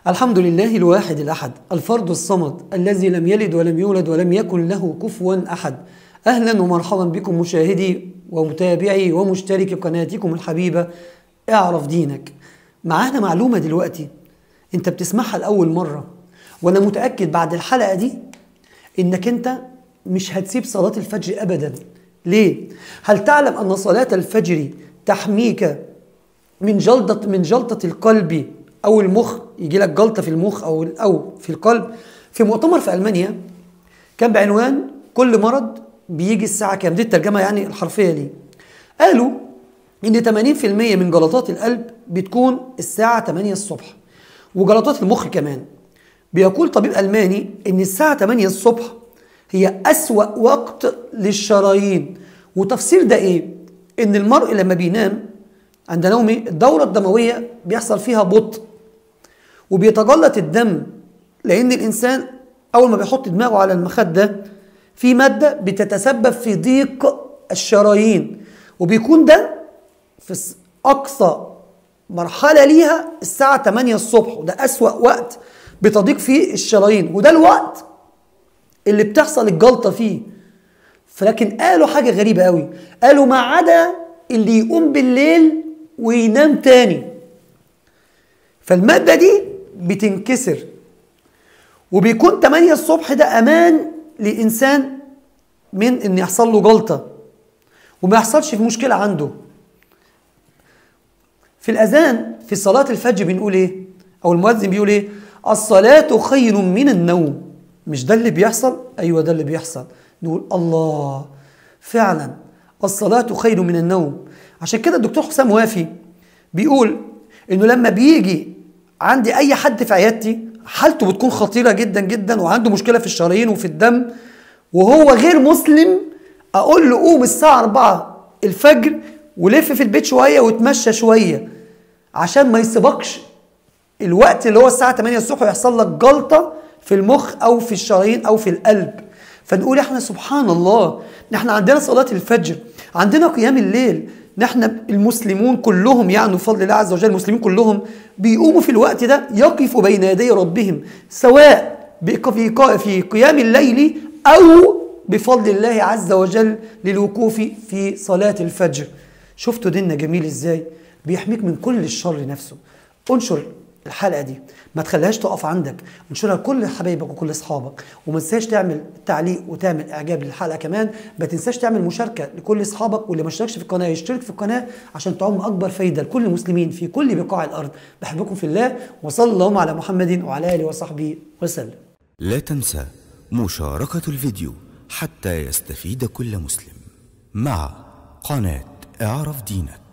الحمد لله الواحد الأحد الفرد الصمد الذي لم يلد ولم يولد ولم يكن له كفوا أحد أهلا ومرحبا بكم مشاهدي ومتابعي ومشتركي قناتكم الحبيبة اعرف دينك معانا معلومة دلوقتي انت بتسمعها لأول مرة وانا متأكد بعد الحلقة دي انك انت مش هتسيب صلاة الفجر أبدا ليه؟ هل تعلم أن صلاة الفجر تحميك من جلطة من جلطة القلب أو المخ يجي لك جلطة في المخ أو أو في القلب في مؤتمر في ألمانيا كان بعنوان كل مرض بيجي الساعة كام دي الترجمة يعني الحرفية ليه قالوا إن 80% من جلطات القلب بتكون الساعة 8 الصبح وجلطات المخ كمان بيقول طبيب ألماني إن الساعة 8 الصبح هي أسوأ وقت للشرايين وتفسير ده إيه؟ إن المرء لما بينام عند نومه الدورة الدموية بيحصل فيها بطء وبيتجلط الدم لأن الإنسان أول ما بيحط دماغه على المخدة في مادة بتتسبب في ضيق الشرايين وبيكون ده في أقصى مرحلة ليها الساعة 8 الصبح وده أسوأ وقت بتضيق فيه الشرايين وده الوقت اللي بتحصل الجلطة فيه فلكن قالوا حاجة غريبة قوي قالوا ما عدا اللي يقوم بالليل وينام تاني فالمادة دي بتنكسر وبيكون 8 الصبح ده أمان لإنسان من إن يحصل له جلطة وما يحصلش في مشكلة عنده في الأذان في صلاة الفجر بنقول إيه أو المؤذن بيقول إيه الصلاة خير من النوم مش ده اللي بيحصل أيوة ده اللي بيحصل نقول الله فعلا الصلاة خير من النوم عشان كده الدكتور حسام وافي بيقول انه لما بيجي عندي اي حد في عيادتي حالته بتكون خطيره جدا جدا وعنده مشكله في الشرايين وفي الدم وهو غير مسلم اقول له قوم الساعه 4 الفجر ولف في البيت شويه وتمشى شويه عشان ما يسبقش الوقت اللي هو الساعه 8 الصبح ويحصل لك جلطه في المخ او في الشرايين او في القلب فنقول احنا سبحان الله احنا عندنا صلاه الفجر عندنا قيام الليل نحن المسلمون كلهم يعني بفضل الله عز وجل المسلمين كلهم بيقوموا في الوقت ده يقفوا بين يدي ربهم سواء في في قيام الليل او بفضل الله عز وجل للوقوف في صلاة الفجر شفتوا ديننا جميل ازاي بيحميك من كل الشر نفسه انشر الحلقه دي ما تخليهاش تقف عندك انشرها لكل حبايبك وكل اصحابك وما تنساش تعمل تعليق وتعمل اعجاب للحلقه كمان ما تنساش تعمل مشاركه لكل اصحابك واللي ما اشتركش في القناه يشترك في القناه عشان تعم اكبر فايده لكل المسلمين في كل بقاع الارض بحبكم في الله وصلى اللهم على محمد وعلى اله وصحبه وسلم لا تنسى مشاركة الفيديو حتى يستفيد كل مسلم مع قناة اعرف دينك